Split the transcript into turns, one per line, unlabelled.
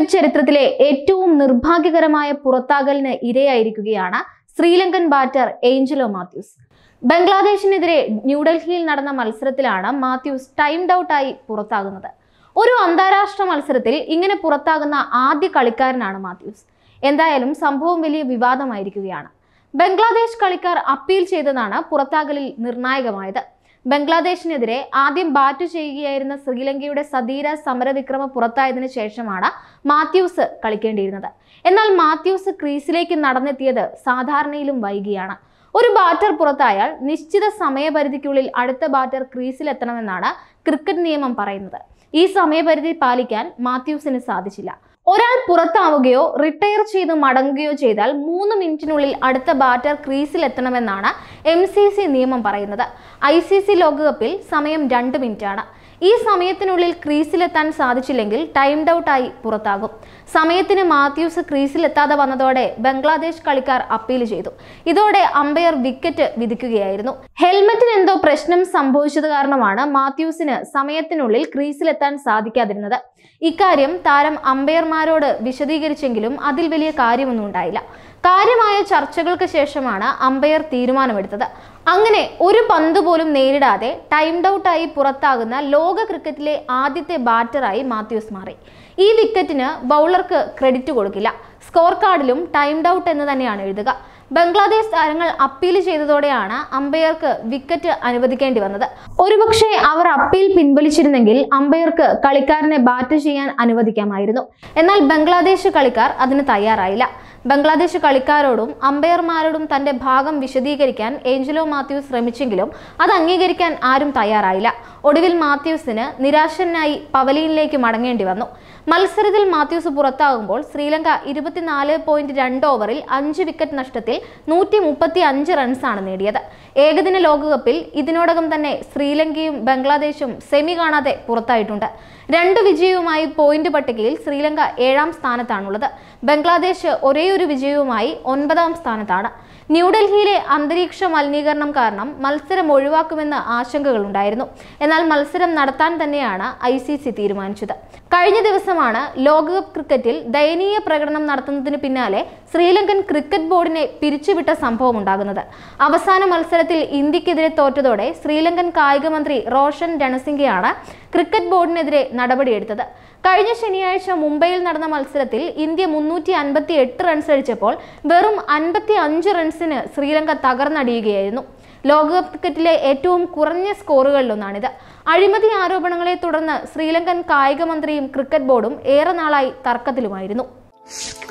cricket ചരിത്രത്തിലെ ഏറ്റവും നിർഭാഗ്യകരമായ പുറത്താകലിന് ഇരയായിരിക്കുകയാണ് ശ്രീലങ്കൻ ബാറ്റർ ഏഞ്ചലോ മാത്യൂസ് ബംഗ്ലാദേശിനെതിരെ ന്യൂഡൽഹിയിൽ നടന്ന മത്സരത്തിലാണ് മാത്യൂസ് ടൈംഡ് ഔട്ടായി പുറത്താകുന്നത് ഒരു അന്താരാഷ്ട്ര മത്സരത്തിൽ ഇങ്ങനെ പുറത്താകുന്ന ആദ്യ കളിക്കാരനാണ് മാത്യൂസ് എന്തായാലും സംഭവം വലിയ വിവാദമായിരിക്കുകയാണ് ബംഗ്ലാദേശ് കളിക്കാർ അപ്പീൽ ചെയ്തതാണ് പുറത്താകലിൽ നിർണായകമായത് ബംഗ്ലാദേശിനെതിരെ ആദ്യം ബാറ്റ് ചെയ്യുകയായിരുന്ന ശ്രീലങ്കയുടെ സതീര സമരവിക്രമ പുറത്തായതിനു ശേഷമാണ് മാത്യൂസ് കളിക്കേണ്ടിയിരുന്നത് എന്നാൽ മാത്യൂസ് ക്രീസിലേക്ക് നടന്നെത്തിയത് സാധാരണയിലും വൈകിയാണ് ഒരു ബാറ്റർ പുറത്തായാൽ നിശ്ചിത സമയപരിധിക്കുള്ളിൽ അടുത്ത ബാറ്റർ ക്രീസിലെത്തണമെന്നാണ് ക്രിക്കറ്റ് നിയമം പറയുന്നത് ഈ സമയപരിധി പാലിക്കാൻ മാത്യൂസിന് സാധിച്ചില്ല ഒരാൾ പുറത്താവുകയോ റിട്ടയർ ചെയ്ത് മടങ്ങുകയോ ചെയ്താൽ മൂന്ന് മിനിറ്റിനുള്ളിൽ അടുത്ത ബാറ്റർ ക്രീസിലെത്തണമെന്നാണ് എം സി സി നിയമം പറയുന്നത് ഐ സി സി ലോകകപ്പിൽ സമയം രണ്ട് മിനിറ്റാണ് ഈ സമയത്തിനുള്ളിൽ ക്രീസിലെത്താൻ സാധിച്ചില്ലെങ്കിൽ ടൈംഡ് ഔട്ടായി പുറത്താകും സമയത്തിന് മാത്യൂസ് ക്രീസിലെത്താതെ വന്നതോടെ ബംഗ്ലാദേശ് കളിക്കാർ അപ്പീൽ ചെയ്തു ഇതോടെ അമ്പയർ വിക്കറ്റ് വിധിക്കുകയായിരുന്നു ഹെൽമറ്റിന് എന്തോ പ്രശ്നം സംഭവിച്ചത് കാരണമാണ് മാത്യൂസിന് സമയത്തിനുള്ളിൽ ക്രീസിലെത്താൻ സാധിക്കാതിരുന്നത് ഇക്കാര്യം താരം അമ്പയർമാരോട് വിശദീകരിച്ചെങ്കിലും അതിൽ വലിയ കാര്യമൊന്നും ഉണ്ടായില്ല കാര്യമായ ചർച്ചകൾക്ക് ശേഷമാണ് അമ്പയർ തീരുമാനമെടുത്തത് അങ്ങനെ ഒരു പന്ത് പോലും നേരിടാതെ ടൈംഡ് ഔട്ടായി പുറത്താകുന്ന ലോക ക്രിക്കറ്റിലെ ആദ്യത്തെ ബാറ്ററായി മാത്യൂസ് മാറി ഈ വിക്കറ്റിന് ബൗളർക്ക് ക്രെഡിറ്റ് കൊടുക്കില്ല സ്കോർ കാർഡിലും ടൈംഡ് ഔട്ട് എന്ന് തന്നെയാണ് എഴുതുക ബംഗ്ലാദേശ് താരങ്ങൾ അപ്പീൽ ചെയ്തതോടെയാണ് അമ്പയർക്ക് വിക്കറ്റ് അനുവദിക്കേണ്ടി വന്നത് ഒരുപക്ഷെ അവർ അപ്പീൽ പിൻവലിച്ചിരുന്നെങ്കിൽ അമ്പയർക്ക് കളിക്കാരനെ ബാറ്റ് ചെയ്യാൻ അനുവദിക്കാമായിരുന്നു എന്നാൽ ബംഗ്ലാദേശ് കളിക്കാർ അതിന് തയ്യാറായില്ല ബംഗ്ലാദേശ് കളിക്കാരോടും അമ്പയർമാരോടും തന്റെ ഭാഗം വിശദീകരിക്കാൻ ഏഞ്ചലോ മാത്യൂസ് ശ്രമിച്ചെങ്കിലും അത് അംഗീകരിക്കാൻ ആരും തയ്യാറായില്ല ഒടുവിൽ മാത്യൂസിന് നിരാശനായി പവലിയനിലേക്ക് മടങ്ങേണ്ടി വന്നു മത്സരത്തിൽ മാത്യൂസ് പുറത്താകുമ്പോൾ ശ്രീലങ്ക ഇരുപത്തിനാല് പോയിന്റ് രണ്ട് ഓവറിൽ അഞ്ച് വിക്കറ്റ് നഷ്ടത്തിൽ നൂറ്റി മുപ്പത്തി അഞ്ച് റൺസാണ് നേടിയത് ഏകദിന ലോകകപ്പിൽ ഇതിനോടകം തന്നെ ശ്രീലങ്കയും ബംഗ്ലാദേശും സെമി കാണാതെ പുറത്തായിട്ടുണ്ട് രണ്ട് വിജയവുമായി പോയിന്റ് പട്ടികയിൽ ശ്രീലങ്ക ഏഴാം സ്ഥാനത്താണുള്ളത് ബംഗ്ലാദേശ് ഒരേയൊരു വിജയവുമായി ഒൻപതാം സ്ഥാനത്താണ് ന്യൂഡൽഹിയിലെ അന്തരീക്ഷ മലിനീകരണം കാരണം മത്സരം ഒഴിവാക്കുമെന്ന് ആശങ്കകളുണ്ടായിരുന്നു എന്നാൽ മത്സരം നടത്താൻ തന്നെയാണ് ഐ സി സി തീരുമാനിച്ചത് കഴിഞ്ഞ ദിവസമാണ് ലോകകപ്പ് ക്രിക്കറ്റിൽ ദയനീയ പ്രകടനം നടത്തുന്നതിന് പിന്നാലെ ശ്രീലങ്കൻ ക്രിക്കറ്റ് ബോർഡിനെ പിരിച്ചുവിട്ട സംഭവം ഉണ്ടാകുന്നത് അവസാന മത്സരത്തിൽ ഇന്ത്യക്കെതിരെ തോറ്റതോടെ ശ്രീലങ്കൻ കായിക മന്ത്രി റോഷൻ രണസിംഗയാണ് ക്രിക്കറ്റ് ബോർഡിനെതിരെ നടപടിയെടുത്തത് കഴിഞ്ഞ ശനിയാഴ്ച മുംബൈയിൽ നടന്ന മത്സരത്തിൽ ഇന്ത്യ മുന്നൂറ്റി അൻപത്തി എട്ട് റൺസ് അടിച്ചപ്പോൾ വെറും അൻപത്തി അഞ്ച് റൺസിന് ശ്രീലങ്ക തകർന്നടിയുകയായിരുന്നു ലോകകപ്പ് ക്രിക്കറ്റിലെ ഏറ്റവും കുറഞ്ഞ സ്കോറുകളിലൊന്നാണിത് അഴിമതി ആരോപണങ്ങളെ തുടർന്ന് ശ്രീലങ്കൻ കായിക മന്ത്രിയും ക്രിക്കറ്റ് ബോർഡും ഏറെ നാളായി തർക്കത്തിലുമായിരുന്നു